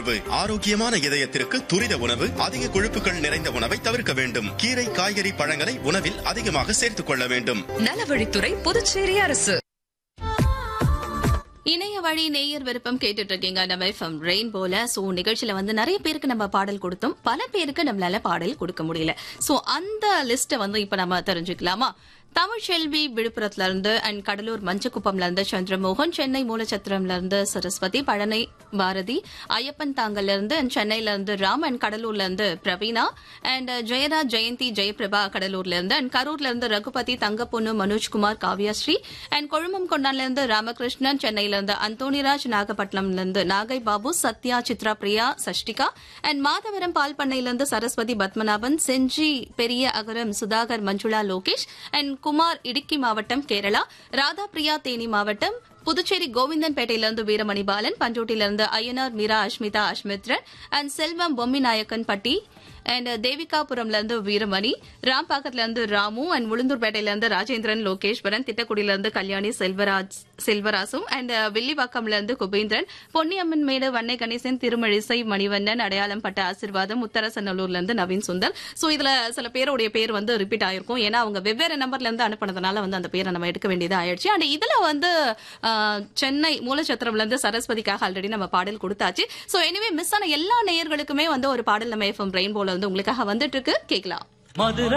உணவு ஆரோக்கியமான இதயத்திற்கு துரித உணவு அதிக கொழுப்புகள் நிறைந்த உணவை தவிர்க்க வேண்டும் கீரை காய்கறி பழங்களை உணவில் அதிகமாக சேர்த்துக் கொள்ள வேண்டும் நலவழித்துறை புதுச்சேரி அரசு இணைய வழி நேயர் விருப்பம் கேட்டுட்டு இருக்கீங்க நம்ம எஃப்எம் ரெயின்போல சோ நிகழ்ச்சியில வந்து நிறைய பேருக்கு நம்ம பாடல் கொடுத்தோம் பல பேருக்கு நம்மளால பாடல் கொடுக்க முடியல சோ அந்த லிஸ்ட வந்து இப்ப நம்ம தெரிஞ்சுக்கலாமா தமிழ் செல்வி விழுப்புரத்துல இருந்து அண்ட் கடலூர் மஞ்சக்குப்பம்ல இருந்து சந்திரமோகன் சென்னை மூலச்சத்திரம்ல இருந்து சரஸ்வதி பழனி பாரதி ஐயப்பன் தாங்கல்ல இருந்து and சென்னையில இருந்து ராம் அண்ட் கடலூர்ல இருந்து பிரவீனா அண்ட் ஜெயராஜ் ஜெயந்தி ஜெயபிரபா கடலூர்ல இருந்து அண்ட் கரூர்ல இருந்து ரகுபதி தங்கப்பொண்ணு மனோஜ்குமார் காவ்யாஸ்ரீ அண்ட் கொழுமம் கொண்டான்ல இருந்து ராமகிருஷ்ணன் சென்னையில இருந்து அந்தோனிராஜ் நாகப்பட்டினம்ல இருந்து நாகை பாபு சத்யா சித்ரா பிரியா சஷ்டிகா அண்ட் மாதவரம் பால் பண்ணையில இருந்து சரஸ்வதி பத்மநாபன் செஞ்சி பெரிய அகரம் சுதாகர் மஞ்சுளா லோகேஷ் அண்ட் குமார் இடுக்கி மாவட்டம் கேரளா ராதா பிரியா தேனி மாவட்டம் புதுச்சேரி கோவிந்தன்பேட்டையிலிருந்து வீரமணி பாலன் பஞ்சோட்டிலிருந்து ஐயனார் மீரா அஷ்மிதா அஷ்மித்ரன் அண்ட் செல்வம் பொம்மி நாயக்கன் பட்டி அண்ட் தேவிகாபுரம்ல இருந்து வீரமணி ராம்பாக்கத்துல இருந்து ராமு அண்ட் உளுந்தூர்பேட்டையில இருந்து ராஜேந்திரன் லோகேஸ்வரன் திட்டக்குடியில இருந்து கல்யாணி செல்வராஜ் செல்வராசும் அண்ட் வில்லிவாக்கம்ல இருந்து குபேந்திரன் பொன்னியம்மன் மேடு வண்ணை கணேசன் திருமழிசை மணிவண்ணன் அடையாளம் பட்ட ஆசிர்வாதம் உத்தரசநல்லூர்ல இருந்து நவீன் சுந்தர் சோ இதுல சில பேருடைய பேர் வந்து ரிப்பீட் ஆயிருக்கும் ஏன்னா அவங்க வெவ்வேறு நம்பர்ல இருந்து அனுப்பினதுனால வந்து அந்த பேரை நம்ம எடுக்க வேண்டியது ஆயிடுச்சு அண்ட் இதுல வந்து ஆஹ், சென்னை மூலச்சத்திரம்ல இருந்து சரஸ்வதிக்காக ஆல்ரெடி நம்ம பாடல் கொடுத்தாச்சு சோ எனிவே மிஸ் ஆன எல்லா நேயர்களுக்குமே வந்து ஒரு பாடல் நம்ம எஃப்எம் ரெயின்போல வந்து உங்களுக்காக வந்துட்டு இருக்கு கேட்கலாம் மதுரை